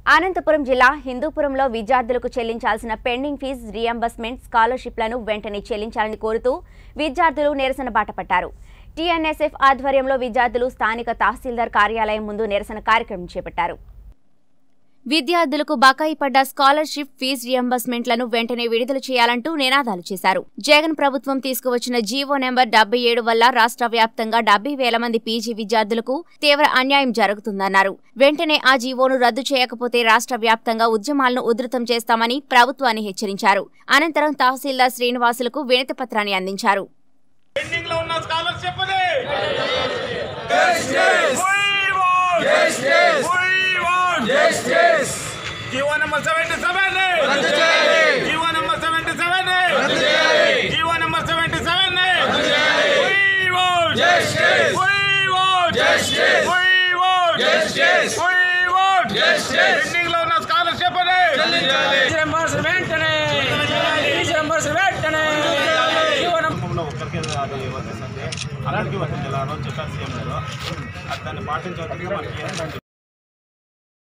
అనంతపురం జిల్లా హిందూపురంలో విద్యార్థులకు చెల్లించాల్సిన పెండింగ్ ఫీజు రియంబర్స్మెంట్ స్కాలర్షిప్లను వెంటనే చెల్లించాలని కోరుతూ విద్యార్థులు నిరసన బాట పట్టారు టీఎన్ఎస్ఎఫ్ ఆధ్వర్యంలో విద్యార్థులు స్థానిక తహసీల్దార్ కార్యాలయం ముందు నిరసన కార్యక్రమం చేపట్టారు విద్యార్థులకు బకాయి పడ్డ స్కాలర్షిప్ ఫీజు రియంబర్స్మెంట్లను వెంటనే విడుదల చేయాలంటూ నినాదాలు చేశారు జగన్ ప్రభుత్వం తీసుకువచ్చిన జీవో నెంబర్ డెబ్బై ఏడు వల్ల రాష్ట్ర వ్యాప్తంగా డెబ్బై వేల మంది పీజీ విద్యార్థులకు తీవ్ర అన్యాయం జరుగుతుందన్నారు వెంటనే ఆ జీవోను రద్దు చేయకపోతే రాష్ట్ర వ్యాప్తంగా ఉద్యమాలను ఉధృతం చేస్తామని ప్రభుత్వాన్ని హెచ్చరించారు అనంతరం తహసీల్దార్ శ్రీనివాసులకు వినతి పత్రాన్ని అందించారు పెండింగ్ లో ఉన్న scholarship GO number seventy seven GO number seventy seven GO number seventy seven pending లో ఉన్న స్కాలర్షిప్ రియంబర్స్ వెంటనే ఫీజు రియంబర్స్ వెంటనే జీవనం కుటుంబంలో ఒక్కరికి అది వర్తిస్తుంది అందరికీ వర్తించాలి ఆ రోజు చెప్పారు సీఎం గారు అది దాన్ని పాటించవలసిందిగా మనకి